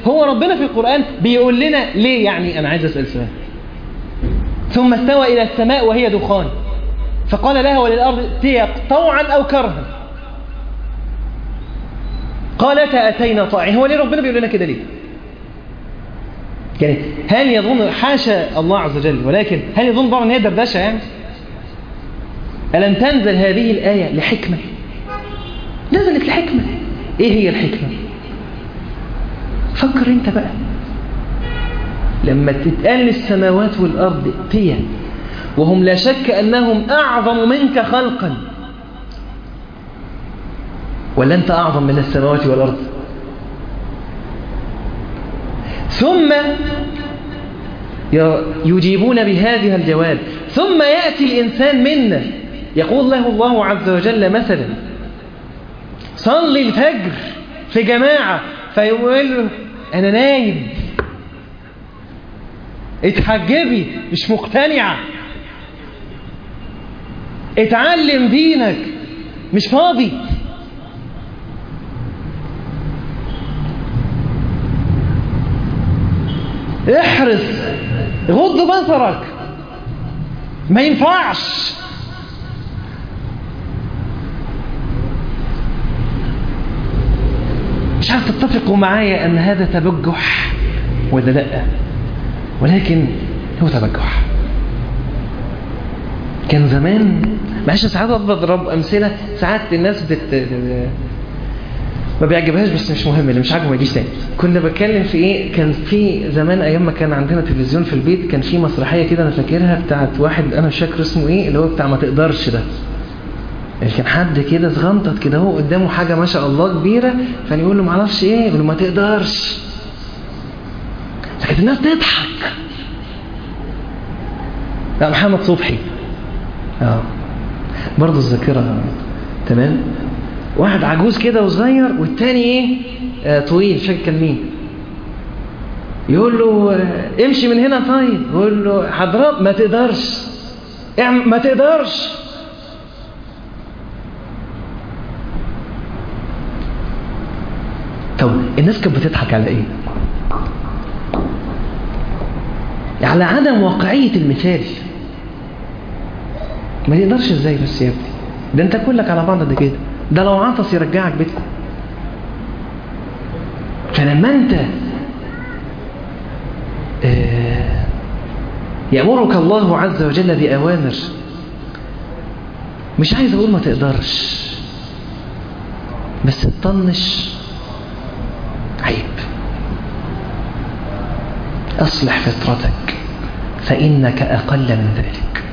هو ربنا في القرآن بيقول لنا ليه يعني أنا عايز أسأل سؤال ثم استوى إلى السماء وهي دخان فقال لها وللأرض ائتيا طوعا أو كرها قالتا أتينا طائعين هو ليه ربنا بيقول لنا كده ليه يعني هل يظن حاشا الله عز وجل ولكن هل يظن بعض ان هي دردشه يعني ألم تنزل هذه الآية لحكمة نزلت لحكمة إيه هي الحكمة فكر أنت بقى لما تتقال السماوات والأرض ائتيا وهم لا شك أنهم أعظم منك خلقا ولا أنت أعظم من السماوات والأرض ثم يجيبون بهذه الجواب ثم يأتي الإنسان منا يقول له الله عز وجل مثلا صلي الفجر في جماعة فيقول له أنا نايم اتحجبي مش مقتنعة اتعلم دينك مش فاضي احرص غض بصرك ما ينفعش مش عارف تتفقوا معايا ان هذا تبجح ولا لا ولكن هو تبجح كان زمان معلش ساعات بضرب امثله ساعات الناس بت ما بيعجبهاش بس مش مهم اللي مش عاجبه ما يجيش تاني كنا بتكلم في ايه كان في زمان ايام ما كان عندنا تلفزيون في البيت كان في مسرحيه كده انا فاكرها بتاعت واحد انا مش فاكر اسمه ايه اللي هو بتاع ما تقدرش ده اللي كان حد كده صغنطط كده هو قدامه حاجه ما شاء الله كبيره فكان يقول له ما اعرفش ايه يقول له ما تقدرش فكانت الناس تضحك لا محمد صبحي اه برضه الذاكره تمام واحد عجوز كده وصغير والتاني ايه آه طويل مش فاكر كان مين يقول له آه امشي من هنا طيب يقول له حضرات ما تقدرش ما تقدرش طب الناس كانت بتضحك على ايه على عدم واقعية المثال ما يقدرش ازاي بس يا ابني ده انت كلك على بعض ده كده ده لو عطس يرجعك بيتكم فلما انت آه يأمرك الله عز وجل بأوامر مش عايز أقول ما تقدرش بس تطنش عيب أصلح فطرتك فإنك أقل من ذلك